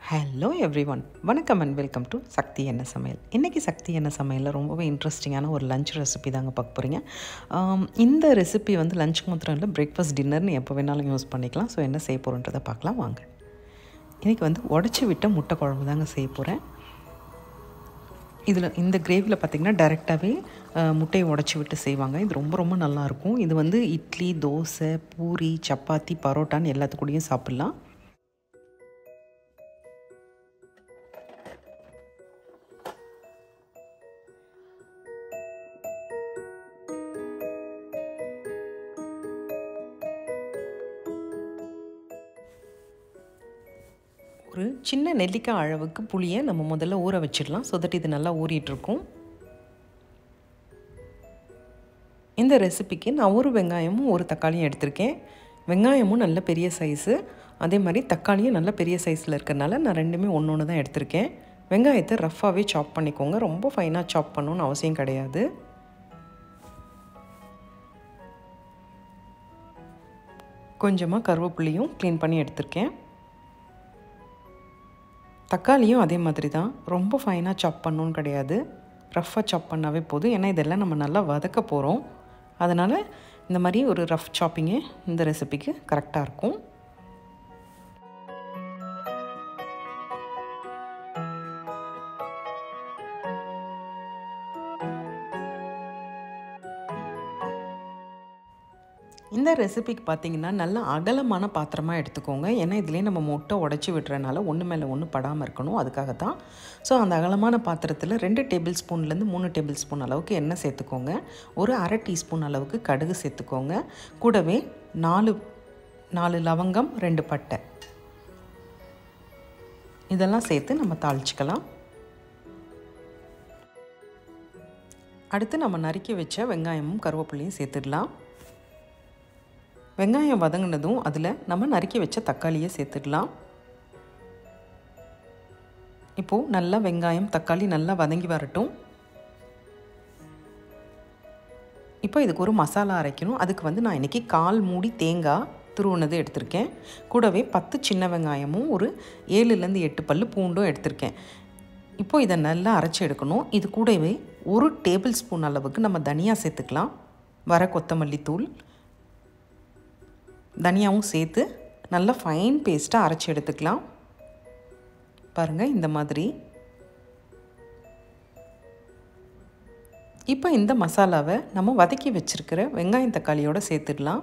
hello everyone வணக்கம் and welcome to Sakthi என்ன சமையல் இன்றைக்கி சக்தி என்ன சமையலில் ரொம்பவே இன்ட்ரெஸ்டிங்கான ஒரு லஞ்ச் ரெசிபி தாங்க பார்க்க போகிறீங்க ஆம், இந்த ரெசிபி வந்து லஞ்சுக்கு மாத்திரம் இல்லை பிரேக்ஃபாஸ்ட் டின்னர்னு எப்போ வேணாலும் யூஸ் பண்ணிக்கலாம் ஸோ என்ன செய்ய போகிறோன்றதை பார்க்கலாம் வாங்க இன்றைக்கி வந்து உடச்சி விட்ட முட்டை குழம்பு தாங்க செய்ய போகிறேன் இதில் இந்த கிரேவியில் பார்த்திங்கன்னா டைரெக்டாகவே முட்டையை உடச்சி விட்டு செய்வாங்க இது ரொம்ப ரொம்ப நல்லாயிருக்கும் இது வந்து இட்லி தோசை பூரி சப்பாத்தி பரோட்டான்னு எல்லாத்துக்கூடயும் சாப்பிட்லாம் ஒரு சின்ன நெல்லிக்காய் அளவுக்கு புளியை நம்ம முதல்ல ஊற வச்சிடலாம் ஸோ தட் இது நல்லா ஊறிட்டுருக்கும் இந்த ரெசிபிக்கு நான் ஒரு வெங்காயமும் ஒரு தக்காளியும் எடுத்திருக்கேன் வெங்காயமும் நல்ல பெரிய சைஸு அதே மாதிரி தக்காளியும் நல்ல பெரிய சைஸில் இருக்கிறனால நான் ரெண்டுமே ஒன்று ஒன்று தான் எடுத்திருக்கேன் வெங்காயத்தை ரஃப்பாகவே சாப் பண்ணிக்கோங்க ரொம்ப ஃபைனாக சாப் பண்ணணும்னு அவசியம் கிடையாது கொஞ்சமாக கருவேப்பிலையும் க்ளீன் பண்ணி எடுத்திருக்கேன் தக்காளியும் அதே மாதிரி தான் ரொம்ப ஃபைனாக சாப் பண்ணணும்னு கிடையாது ரஃப்பாக சாப் பண்ணாவே போதும் ஏன்னா இதெல்லாம் நம்ம நல்லா வதக்க போகிறோம் அதனால் இந்த மாதிரி ஒரு ரஃப் சாப்பிங்கு இந்த ரெசிபிக்கு கரெக்டாக இருக்கும் இந்த ரெசிபிக்கு பார்த்தீங்கன்னா நல்ல அகலமான பாத்திரமாக எடுத்துக்கோங்க ஏன்னா இதுலேயே நம்ம முட்டை உடச்சி விட்டுறனால ஒன்று மேலே ஒன்று படாமல் இருக்கணும் அதுக்காக தான் ஸோ அந்த அகலமான பாத்திரத்தில் ரெண்டு டேபிள் ஸ்பூன்லேருந்து மூணு டேபிள் ஸ்பூன் அளவுக்கு எண்ணெய் சேர்த்துக்கோங்க ஒரு அரை டீஸ்பூன் அளவுக்கு கடுகு சேர்த்துக்கோங்க கூடவே நாலு நாலு லவங்கம் ரெண்டு பட்டை இதெல்லாம் சேர்த்து நம்ம தாளிச்சிக்கலாம் அடுத்து நம்ம நறுக்கி வச்ச வெங்காயமும் கருவேப்பிலையும் சேர்த்துடலாம் வெங்காயம் வதங்கினதும் அதில் நம்ம நறுக்கி வச்ச தக்காளியை சேர்த்துடலாம் இப்போது நல்லா வெங்காயம் தக்காளி நல்லா வதங்கி வரட்டும் இப்போ இதுக்கு ஒரு மசாலா அரைக்கணும் அதுக்கு வந்து நான் இன்றைக்கி கால் மூடி தேங்காய் துருவுனது எடுத்திருக்கேன் கூடவே பத்து சின்ன வெங்காயமும் ஒரு ஏழுலேருந்து எட்டு பல்லு பூண்டும் எடுத்திருக்கேன் இப்போது இதை நல்லா அரைச்சி எடுக்கணும் இது கூடவே ஒரு டேபிள் ஸ்பூன் அளவுக்கு நம்ம தனியா சேர்த்துக்கலாம் வர கொத்தமல்லி தூள் தனியாவும் சேர்த்து நல்லா ஃபைன் பேஸ்ட்டாக அரைச்சி எடுத்துக்கலாம் பாருங்கள் இந்த மாதிரி இப்போ இந்த மசாலாவை நம்ம வதக்கி வச்சுருக்கிற வெங்காயம் தக்காளியோடு சேர்த்துடலாம்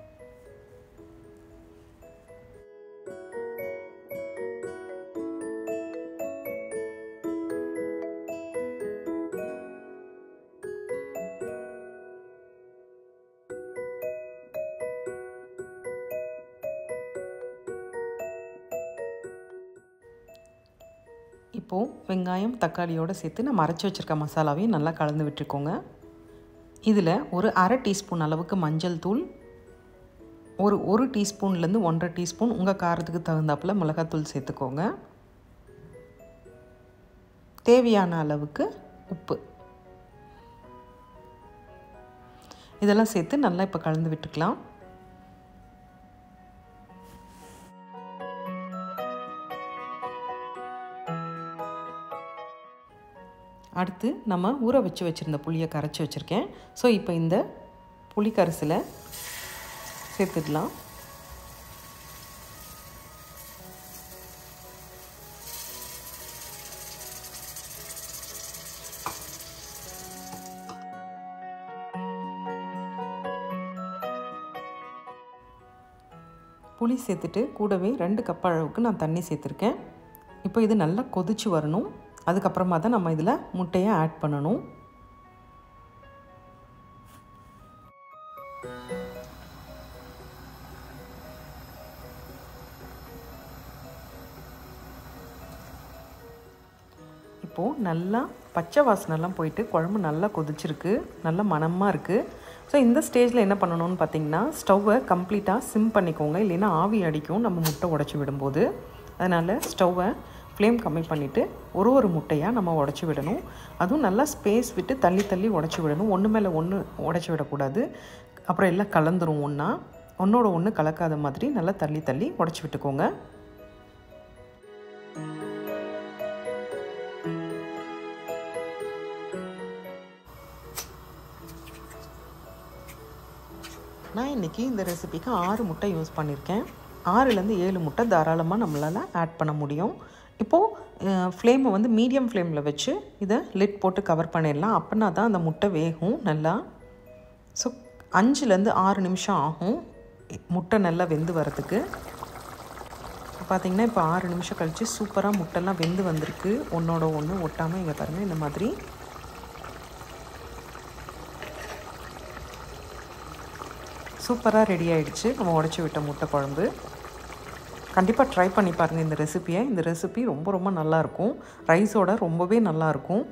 இப்போது வெங்காயம் தக்காளியோடு சேர்த்து நம்ம அரைச்சி வச்சுருக்க மசாலாவையும் நல்லா கலந்து விட்டுருக்கோங்க இதில் ஒரு அரை டீஸ்பூன் அளவுக்கு மஞ்சள் தூள் ஒரு ஒரு டீஸ்பூன்லேருந்து ஒன்றரை டீஸ்பூன் உங்கள் காரத்துக்கு தகுந்தாப்பில் மிளகாத்தூள் சேர்த்துக்கோங்க தேவையான அளவுக்கு உப்பு இதெல்லாம் சேர்த்து நல்லா இப்போ கலந்து விட்டுக்கலாம் அடுத்து நம்ம ஊற வச்சு வச்சுருந்த புளியை கரைச்சி வச்சுருக்கேன் ஸோ இப்போ இந்த புளி கரைசலை சேர்த்துடலாம் புளி சேர்த்துட்டு கூடவே ரெண்டு கப் அளவுக்கு நான் தண்ணி சேர்த்துருக்கேன் இப்போ இது நல்லா கொதிச்சு வரணும் அதுக்கப்புறமா தான் நம்ம இதில் முட்டையை ஆட் பண்ணணும் இப்போது நல்லா பச்சை வாசனைலாம் போயிட்டு குழம்பு நல்லா கொதிச்சிருக்கு நல்லா மணமாக இருக்குது ஸோ இந்த ஸ்டேஜில் என்ன பண்ணணும்னு பார்த்தீங்கன்னா ஸ்டவ்வை கம்ப்ளீட்டாக சிம் பண்ணிக்கோங்க இல்லைன்னா ஆவி அடிக்கும் நம்ம முட்டை உடச்சி விடும்போது அதனால் ஸ்டவ்வை ஃப்ளேம் கம்மி பண்ணிவிட்டு ஒரு ஒரு முட்டையாக நம்ம உடச்சி விடணும் அதுவும் நல்லா ஸ்பேஸ் விட்டு தள்ளி தள்ளி உடச்சி விடணும் ஒன்று மேலே ஒன்று உடச்சி விடக்கூடாது அப்புறம் எல்லாம் கலந்துரும் ஒன்றா ஒன்றோட ஒன்று கலக்காத மாதிரி நல்லா தள்ளி தள்ளி உடச்சி விட்டுக்கோங்க நான் இன்றைக்கி இந்த ரெசிபிக்கு ஆறு முட்டை யூஸ் பண்ணியிருக்கேன் ஆறுலேருந்து ஏழு முட்டை தாராளமாக நம்மளால் ஆட் பண்ண முடியும் இப்போது ஃப்ளேமை வந்து மீடியம் ஃப்ளேமில் வச்சு இதை லிட் போட்டு கவர் பண்ணிடலாம் அப்படின்னா தான் அந்த முட்டை வேகும் நல்லா ஸோ அஞ்சுலேருந்து ஆறு நிமிஷம் ஆகும் முட்டை நல்லா வெந்து வரதுக்கு பார்த்திங்கன்னா இப்போ ஆறு நிமிஷம் கழித்து சூப்பராக முட்டைலாம் வெந்து வந்திருக்கு ஒன்றோட ஒன்று ஒட்டாமல் இங்கே பாருங்கள் இந்த மாதிரி சூப்பராக ரெடி ஆகிடுச்சு நம்ம உடச்சி விட்ட முட்டை குழம்பு கண்டிப்பாக ட்ரை பண்ணி பாருங்கள் இந்த ரெசிப்பியை இந்த ரெசிபி ரொம்ப ரொம்ப நல்லாயிருக்கும் ரைஸோட ரொம்பவே நல்லாயிருக்கும்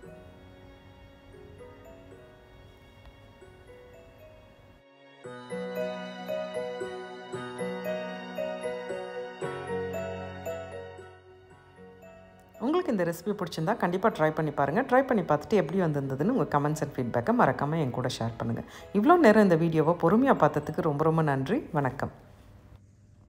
உங்களுக்கு இந்த ரெசிபி பிடிச்சிருந்தா கண்டிப்பாக ட்ரை பண்ணி பாருங்கள் ட்ரை பண்ணி பார்த்துட்டு எப்படி வந்திருந்ததுன்னு உங்கள் கமெண்ட்ஸ் அண்ட் ஃபீட்பேக்கை மறக்காமல் என் கூட ஷேர் பண்ணுங்கள் இவ்வளோ நேரம் இந்த வீடியோவை பொறுமையாக பார்த்ததுக்கு ரொம்ப ரொம்ப நன்றி வணக்கம்